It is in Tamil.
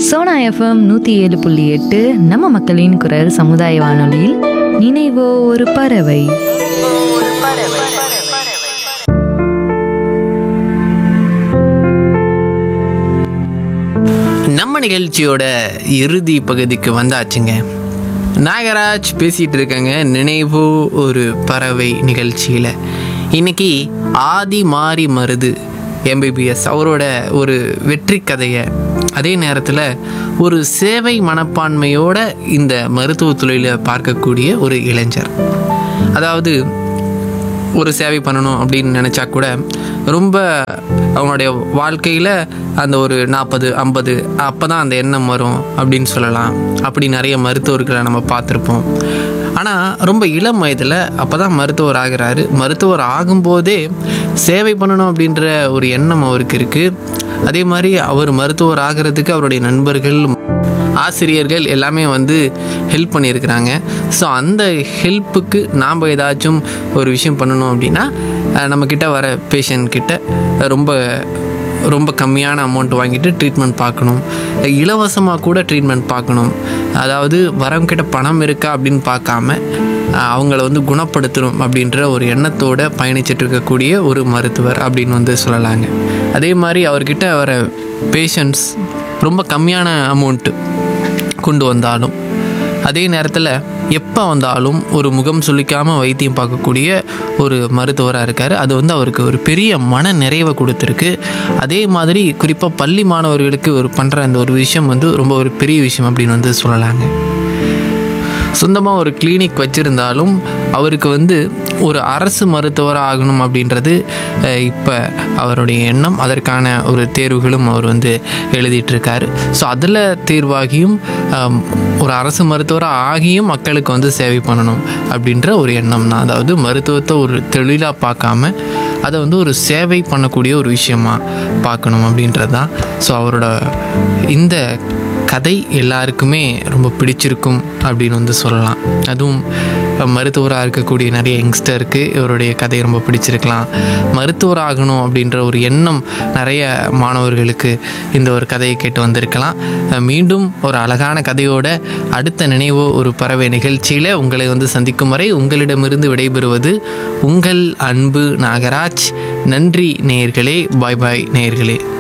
சோனா எஃப்எம் நூற்றி ஏழு புள்ளி எட்டு நம்ம மக்களின் குரல் சமுதாய வானொலியில் நினைவோ ஒரு பறவை நம்ம நிகழ்ச்சியோட இறுதி பகுதிக்கு வந்தாச்சுங்க நாகராஜ் பேசிகிட்டு இருக்கேங்க நினைவு ஒரு பறவை நிகழ்ச்சியில் இன்னைக்கு ஆதி மாறி மருது எம்பிபிஎஸ் அவரோட ஒரு வெற்றி கதையை அதே நேரத்தில் ஒரு சேவை மனப்பான்மையோட இந்த மருத்துவ தொழிலை பார்க்கக்கூடிய ஒரு இளைஞர் அதாவது ஒரு சேவை பண்ணணும் அப்படின்னு நினச்சா கூட ரொம்ப அவங்களுடைய வாழ்க்கையில் அந்த ஒரு நாற்பது ஐம்பது அப்போ தான் அந்த எண்ணம் வரும் அப்படின்னு சொல்லலாம் அப்படி நிறைய மருத்துவர்களை நம்ம பார்த்துருப்போம் ஆனால் ரொம்ப இளம் வயதில் அப்போ தான் மருத்துவர் ஆகிறாரு மருத்துவர் ஆகும்போதே சேவை பண்ணணும் அப்படின்ற ஒரு எண்ணம் அவருக்கு இருக்குது அதே மாதிரி அவர் மருத்துவர் ஆகிறதுக்கு அவருடைய நண்பர்கள் ஆசிரியர்கள் எல்லாமே வந்து ஹெல்ப் பண்ணியிருக்கிறாங்க ஸோ அந்த ஹெல்ப்புக்கு நாம் ஏதாச்சும் ஒரு விஷயம் பண்ணணும் அப்படின்னா அஹ், நம்மக்கிட்ட வர பேஷண்ட் கிட்ட ரொம்ப ரொம்ப கம்மியான அமௌண்ட் வாங்கிட்டு ட்ரீட்மெண்ட் பார்க்கணும் இலவசமாக கூட ட்ரீட்மெண்ட் பார்க்கணும் அதாவது வரவங்கிட்ட பணம் இருக்கா அப்படின்னு பார்க்காம அஹ், அவங்கள வந்து குணப்படுத்தணும் அப்படின்ற ஒரு எண்ணத்தோட பயணிச்சுட்டு இருக்கக்கூடிய ஒரு மருத்துவர் அப்படின்னு வந்து சொல்லலாங்க அதே மாதிரி அவர்கிட்ட வர பேஷண்ட்ஸ் ரொம்ப கம்மியான அமௌண்ட்டு கொண்டு வந்தாலும் அதே நேரத்தில் எப்போ வந்தாலும் ஒரு முகம் சுளிக்காமல் வைத்தியம் பார்க்கக்கூடிய ஒரு மருத்துவராக இருக்கார் அது வந்து அவருக்கு ஒரு பெரிய மன நிறைவை கொடுத்துருக்கு அதே மாதிரி குறிப்பாக பள்ளி மாணவர்களுக்கு ஒரு பண்ணுற அந்த ஒரு விஷயம் வந்து ரொம்ப ஒரு பெரிய விஷயம் அப்படின்னு வந்து சொல்லலாங்க சொந்தமாக ஒரு கிளினிக் வச்சுருந்தாலும் அவருக்கு வந்து ஒரு அரசு மருத்துவராக ஆகணும் அப்படின்றது இப்போ அவருடைய எண்ணம் அதற்கான ஒரு தேர்வுகளும் அவர் வந்து எழுதிட்டுருக்காரு ஸோ அதில் தேர்வாகியும் ஆம், ஒரு அரசு மருத்துவராக ஆகியும் மக்களுக்கு வந்து சேவை பண்ணணும் அப்படின்ற ஒரு எண்ணம் தான் அதாவது மருத்துவத்தை ஒரு தொழிலாக பார்க்காம அதை வந்து ஒரு சேவை பண்ணக்கூடிய ஒரு விஷயமா பார்க்கணும் அப்படின்றது தான் ஸோ அவரோட இந்த கதை எல்லாருக்குமே ரொம்ப பிடிச்சிருக்கும் அப்படின்னு வந்து சொல்லலாம் அதுவும் மருத்துவராக இருக்கக்கூடிய நிறைய யங்ஸ்டருக்கு இவருடைய கதை ரொம்ப பிடிச்சிருக்கலாம் மருத்துவர் ஆகணும் அப்படின்ற ஒரு எண்ணம் நிறைய மாணவர்களுக்கு இந்த ஒரு கதையை கேட்டு வந்திருக்கலாம் மீண்டும் ஒரு அழகான கதையோட அடுத்த நினைவோ ஒரு பறவை நிகழ்ச்சியில் உங்களை வந்து சந்திக்கும் வரை உங்களிடமிருந்து விடைபெறுவது உங்கள் அன்பு நாகராஜ் நன்றி நேயர்களே பாய் பாய் நேயர்களே